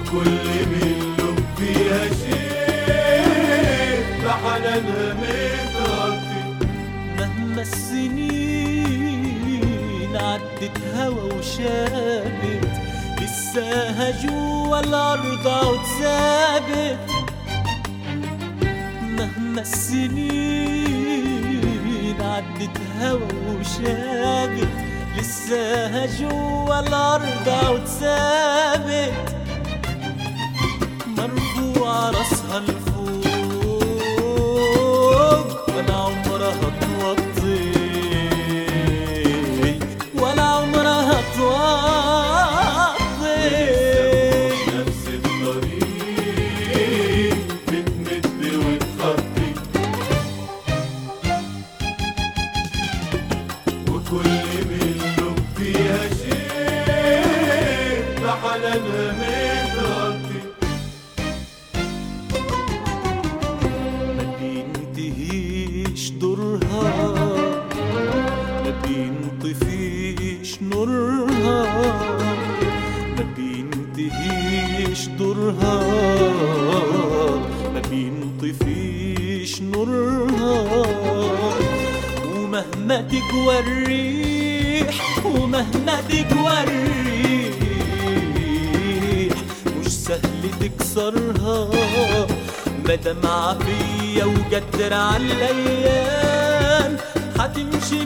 وكل مليون فيها شيء بحنانها متغطي مهما السنين عدت هوا وشابت لساها جوا الأرض عود ثابت مهما السنين عدت هوا وشابت لساها جوا الأرض عود ثابت مرفوع راسها لفوق ولا عمرها توطي ولا عمرها توطي نفس الطريق بتمد وتخطي وكل مليون فيها شيء بحنانها متغطي ما بينتهيش دورها ما بينطفيش نورها ما بينتهيش دورها ما بينطفيش نورها ومهما تجوى الريح ومهما تجوى الريح مش سهل تكسرها مادام عافية وجدر على الأيام هتمشي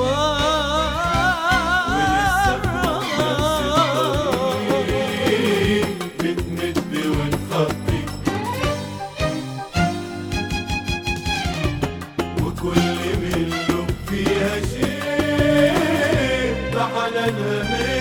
ولسه في مشوار الطريق بتمد ونخطي وكل مليون فيها شيء بحنانها